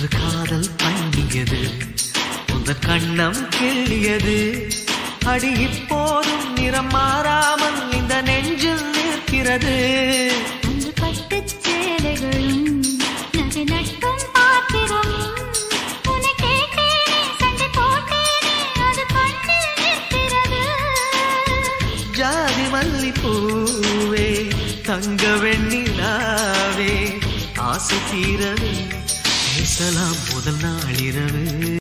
ஒன்று காதல் பண்ணியது உந்த கண்ணம் கிள்ளியது அடி இப்போதும் நிறம் மாறாமல் இந்த நெஞ்சில் நிற்கிறது அன்று பட்டுச் சேலைகளும் நகை நட்டும் பாத்திரமும் உன்னை கேட்டேனே சண்டை போட்டேனே அது கண்ணில் நிற்கிறது ஜாதி மல்லிப்பூவே தங்க வெண்ணிலாவே ஆசை தீரவே பேசலாம் முதல் நாளிரவு